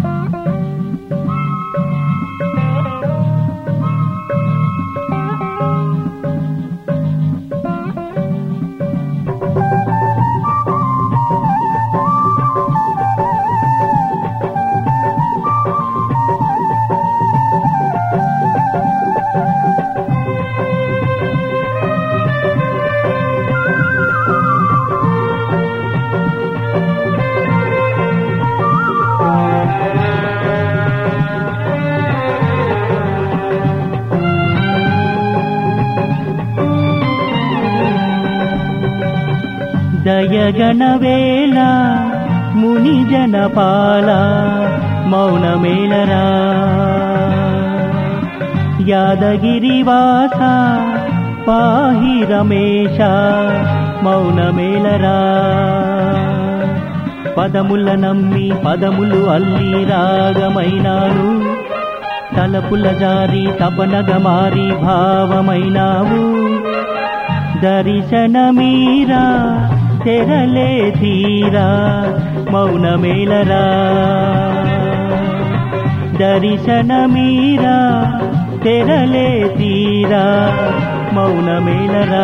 దయగణవేళ ముని జనపాల మౌనమేలరా యాదగిరివాస పాహి రమేశ మౌనమేలరా పదముల నమ్మి పదములు అల్లి రాగమైనాను తలపుల జారి తపనగ మారి భావమైనావు దర్శనమీరా తెరలే తీరా మౌనమేలరా దర్శనమీరా తెరలే తీరా మౌనమేలరా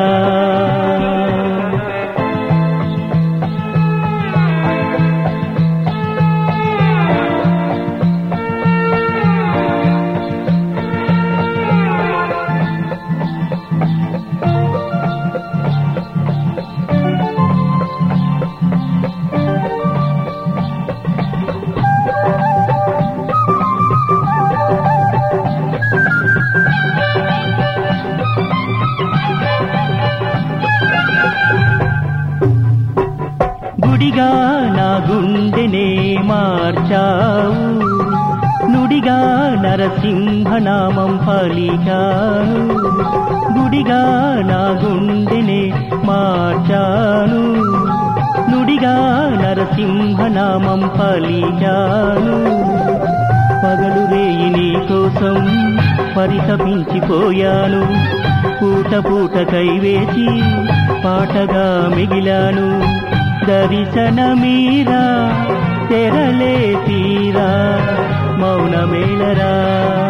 గుడిగా నా గుండెనే మార్చావు నుడిగా నరసింహనామం పలికాను గుడిగా నా గుండెనే మార్చాను నుడిగా నరసింహనామం పలికాను పగలు రేయి నీ కోసం పరితపించిపోయాను పూట పూట కైవేసి పాటగా మిగిలాను దర్శనమీరా తెరలే తీరా మౌనమేలరా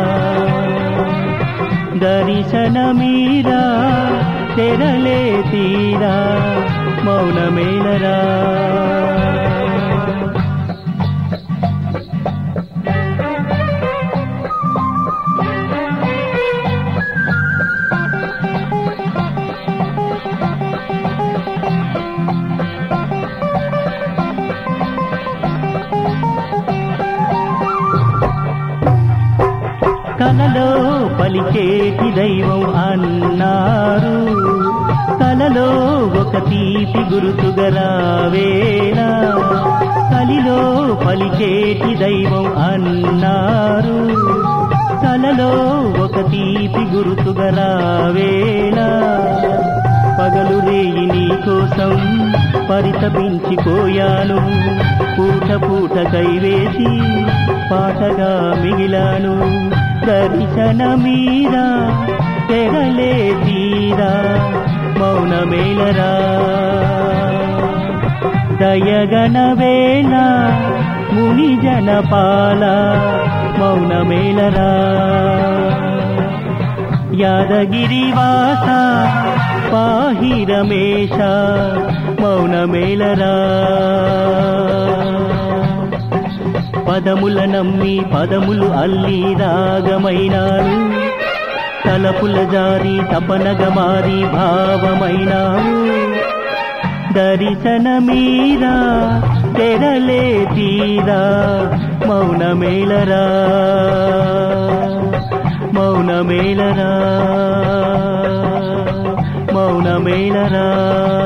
దర్శనమీరా తెరలే తీరా మౌనమేలరా కలలో పలికేటి దైవం అన్నారు కలలో ఒక తీపి గురుతుగా రావేలా కలిలో పలికేటి దైవం అన్నారు కలలో ఒక తీపి గురుతుగా రావేలా పగలు రేయి నీ కోసం పరితపించిపోయాను పూట పూట కైవేసి పాటగా మిగిలాను దర్శనమీరా తెరలే తీరా మౌనమేలరా దయగణవేళ ముని జనపాల మౌనమేలరా యాదగిరివాస పాహి రమేశ మౌనమేలరా పదముల నమ్మి పదములు అల్లి రాగమైనాను తలపుల జారి తపనగ మారి భావమైనావు దర్శనమీరా తెరలే తీరా మౌనమేలరా మౌనమేలరా మౌనమేలరా